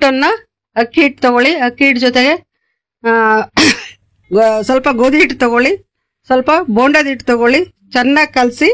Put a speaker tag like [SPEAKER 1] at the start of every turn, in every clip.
[SPEAKER 1] ಹಿಟ್ಟನ್ನ ಅಕ್ಕಿ ಹಿಟ್ಟು ತಗೊಳ್ಳಿ ಅಕ್ಕಿ ಹಿಟ್ಟು ಜೊತೆಗೆ ಆ, ಗ- ಸ್ವಲ್ಪ ಗೋಧಿ ಹಿಟ್ಟು ತಗೊಳ್ಳಿ ಸ್ವಲ್ಪ ಬೋಂಡದ ಹಿಟ್ಟು ತಗೊಳ್ಳಿ ಚೆನ್ನಾಗಿ ಕಲಸಿ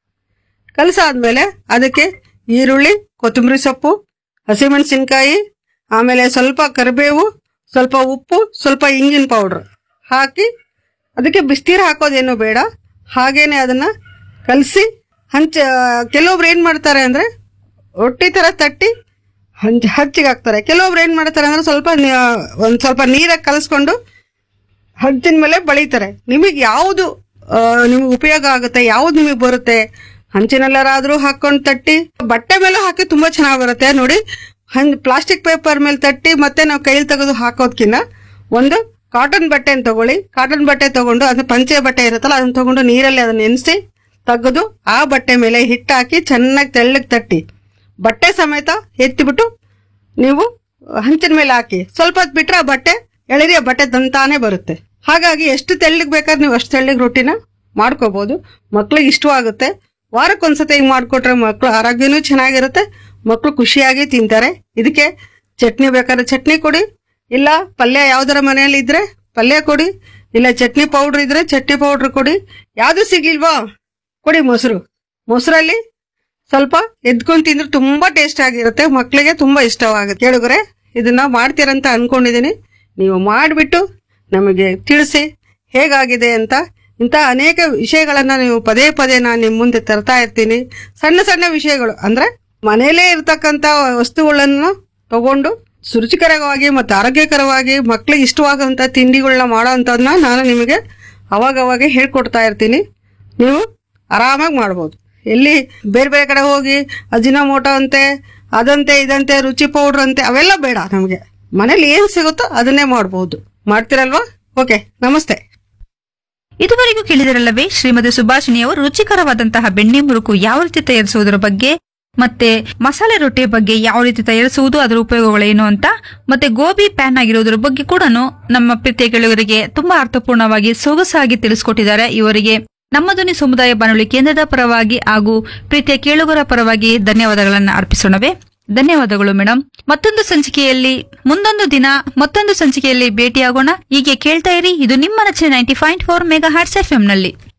[SPEAKER 1] ಕಲಸಾದ್ಮೇಲೆ ಅದಕ್ಕೆ ಈರುಳ್ಳಿ ಕೊತ್ತಂಬರಿ ಸೊಪ್ಪು ಹಸಿಮೆಣಸಿನ್ಕಾಯಿ ಆಮೇಲೆ ಸ್ವಲ್ಪ ಕರಿಬೇವು ಸ್ವಲ್ಪ ಉಪ್ಪು ಸ್ವಲ್ಪ ಇಂಗಿನ ಪೌಡ್ರ್ ಹಾಕಿ ಅದಕ್ಕೆ ಬಿಸ್ತೀರ ಹಾಕೋದೇನು ಬೇಡ ಹಾಗೇನೆ ಅದನ್ನ ಕಲಸಿ ಹಂಚ ಕೆಲವೊಬ್ರು ಏನು ಮಾಡ್ತಾರೆ ಅಂದರೆ ರೊಟ್ಟಿ ಥರ ತಟ್ಟಿ ಹಂಚ ಹಚ್ಚಿಗೆ ಹಾಕ್ತಾರೆ ಕೆಲವೊಬ್ರು ಏನು ಮಾಡ್ತಾರೆ ಅಂದರೆ ಸ್ವಲ್ಪ ಒಂದು ಸ್ವಲ್ಪ ನೀರಾಗಿ ಕಲಿಸ್ಕೊಂಡು ಹಂಚಿನ ಮೇಲೆ ಬಳಿತಾರೆ ನಿಮಗೆ ಯಾವುದು ನಿಮಗೆ ಉಪಯೋಗ ಆಗುತ್ತೆ ಯಾವ್ದು ನಿಮಗೆ ಬರುತ್ತೆ ಹಂಚಿನಲ್ಲಾದ್ರೂ ಹಾಕೊಂಡು ತಟ್ಟಿ ಬಟ್ಟೆ ಮೇಲೆ ಹಾಕಿ ತುಂಬಾ ಚೆನ್ನಾಗಿ ಬರುತ್ತೆ ನೋಡಿ ಹಂಚ್ ಪ್ಲಾಸ್ಟಿಕ್ ಪೇಪರ್ ಮೇಲೆ ತಟ್ಟಿ ಮತ್ತೆ ನಾವು ಕೈಲಿ ತೆಗೆದು ಹಾಕೋದ್ಕಿನ್ನ ಒಂದು ಕಾಟನ್ ಬಟ್ಟೆನ ತಗೊಳ್ಳಿ ಕಾಟನ್ ಬಟ್ಟೆ ತಗೊಂಡು ಅದು ಪಂಚೆ ಬಟ್ಟೆ ಇರುತ್ತಲ್ಲ ಅದನ್ನ ತಗೊಂಡು ನೀರಲ್ಲಿ ಅದನ್ನ ನೆನೆಸಿ ತೆಗೆದು ಆ ಬಟ್ಟೆ ಮೇಲೆ ಹಿಟ್ಟು ಹಾಕಿ ಚೆನ್ನಾಗಿ ತೆಳ್ಳಗೆ ತಟ್ಟಿ ಬಟ್ಟೆ ಸಮೇತ ಎತ್ತಿಬಿಟ್ಟು ನೀವು ಹಂಚಿನ ಮೇಲೆ ಹಾಕಿ ಸ್ವಲ್ಪ ಹೊತ್ತು ಬಿಟ್ರೆ ಆ ಬಟ್ಟೆ ಎಳರಿಯ ಬಟ್ಟೆ ದಂತಾನೆ ಬರುತ್ತೆ ಹಾಗಾಗಿ ಎಷ್ಟು ತೆಳ್ಳಗೆ ಬೇಕಾದ್ರೆ ನೀವು ಅಷ್ಟು ತೆಳ್ಳಗೆ ರೊಟ್ಟಿನ ಮಾಡ್ಕೋಬಹುದು ಮಕ್ಳಿಗೆ ಇಷ್ಟವಾಗುತ್ತೆ ವಾರಕ್ಕೊಂದ್ಸತಿ ಹಿಂಗ್ ಮಾಡ್ಕೊಟ್ರೆ ಮಕ್ಳು ಆರೋಗ್ಯನೂ ಚೆನ್ನಾಗಿರುತ್ತೆ ಮಕ್ಳು ಖುಷಿಯಾಗಿ ತಿಂತಾರೆ ಇದಕ್ಕೆ ಚಟ್ನಿ ಬೇಕಾದ್ರೆ ಚಟ್ನಿ ಕೊಡಿ ಇಲ್ಲ ಪಲ್ಯ ಯಾವ್ದಾರ ಮನೆಯಲ್ಲಿ ಇದ್ರೆ ಪಲ್ಯ ಕೊಡಿ ಇಲ್ಲ ಚಟ್ನಿ ಪೌಡ್ರ್ ಇದ್ರೆ ಚಟ್ನಿ ಪೌಡ್ರ್ ಕೊಡಿ ಯಾವ್ದು ಸಿಗ್ಲಿಲ್ವಾ ಕೊಡಿ ಮೊಸರು ಮೊಸರಲ್ಲಿ ಸ್ವಲ್ಪ ಎದ್ಕೊಂಡು ತಿಂದ್ರೆ ತುಂಬಾ ಟೇಸ್ಟ್ ಆಗಿರುತ್ತೆ ಮಕ್ಕಳಿಗೆ ತುಂಬಾ ಇಷ್ಟವಾಗುತ್ತೆ ಕೇಳಿದ್ರೆ ಇದನ್ನ ಮಾಡ್ತೀರಂತ ಅನ್ಕೊಂಡಿದ್ದೀನಿ ನೀವು ಮಾಡಿಬಿಟ್ಟು ನಮಗೆ ತಿಳಿಸಿ ಹೇಗಾಗಿದೆ ಅಂತ ಇಂಥ ಅನೇಕ ವಿಷಯಗಳನ್ನ ನೀವು ಪದೇ ಪದೇ ನಾನು ನಿಮ್ಮ ಮುಂದೆ ತರ್ತಾ ಇರ್ತೀನಿ ಸಣ್ಣ ಸಣ್ಣ ವಿಷಯಗಳು ಅಂದ್ರೆ ಮನೆಯಲ್ಲೇ ಇರ್ತಕ್ಕಂಥ ವಸ್ತುಗಳನ್ನು ತಗೊಂಡು ಸುರುಚಿಕರವಾಗಿ ಮತ್ತು ಆರೋಗ್ಯಕರವಾಗಿ ಮಕ್ಕಳಿಗೆ ಇಷ್ಟವಾಗುವಂಥ ತಿಂಡಿಗಳನ್ನ ಮಾಡೋ ಅಂಥದ್ದನ್ನ ನಾನು ನಿಮಗೆ ಅವಾಗವಾಗ ಹೇಳ್ಕೊಡ್ತಾ ಇರ್ತೀನಿ ನೀವು ಆರಾಮಾಗಿ ಮಾಡ್ಬೋದು ಎಲ್ಲಿ ಬೇರೆ ಬೇರೆ ಕಡೆ ಹೋಗಿ ಅಜಿನೋಮೋಟೋ ಅಂತೆ ಅದಂತೆ ಇದಂತೆ ರುಚಿ ಪೌಡ್ರ್ ಅಂತೆ ಅವೆಲ್ಲ ಬೇಡ ನಮಗೆ ಮನೇಲಿ ಏನು ಸಿಗುತ್ತೋ ಅದನ್ನೇ ಮಾಡ್ಬೋದು ಮಾಡ್ತೀರಲ್ವಾ ಓಕೆ ನಮಸ್ತೆ
[SPEAKER 2] ಇದುವರೆಗೂ ಕೇಳಿದರಲ್ಲವೇ ಶ್ರೀಮತಿ ಸುಭಾಷಿಣಿ ಅವರು ರುಚಿಕರವಾದಂತಹ ಬೆಣ್ಣೆ ಮುರುಕು ಯಾವ ರೀತಿ ತಯಾರಿಸುವುದರ ಬಗ್ಗೆ ಮತ್ತೆ ಮಸಾಲೆ ರೊಟ್ಟಿಯ ಬಗ್ಗೆ ಯಾವ ರೀತಿ ತಯಾರಿಸುವುದು ಅದರ ಉಪಯೋಗಗಳೇನು ಅಂತ ಮತ್ತೆ ಗೋಬಿ ಪ್ಯಾನ್ ಆಗಿರೋದ್ರ ಬಗ್ಗೆ ಕೂಡ ನಮ್ಮ ಪ್ರೀತಿಯ ಗೆಳೆಯರಿಗೆ ತುಂಬಾ ಅರ್ಥಪೂರ್ಣವಾಗಿ ಸೊಗಸಾಗಿ ತಿಳಿಸಿಕೊಟ್ಟಿದ್ದಾರೆ ಇವರಿಗೆ ನಮ್ಮ ಧ್ವನಿ ಸಮುದಾಯ ಬಾನುಲಿ ಕೇಂದ್ರದ ಪರವಾಗಿ ಹಾಗೂ ಪ್ರೀತಿಯ ಕೇಳುಗರ ಪರವಾಗಿ ಧನ್ಯವಾದಗಳನ್ನು ಅರ್ಪಿಸೋಣವೇ ಧನ್ಯವಾದಗಳು ಮೇಡಮ್ ಮತ್ತೊಂದು ಸಂಚಿಕೆಯಲ್ಲಿ ಮುಂದೊಂದು ದಿನ ಮತ್ತೊಂದು ಸಂಚಿಕೆಯಲ್ಲಿ ಭೇಟಿಯಾಗೋಣ ಹೀಗೆ ಕೇಳ್ತಾ ಇರಿ ಇದು ನಿಮ್ಮ ನೆಚ್ಚಿನ ninety point four mega hertz F ನಲ್ಲಿ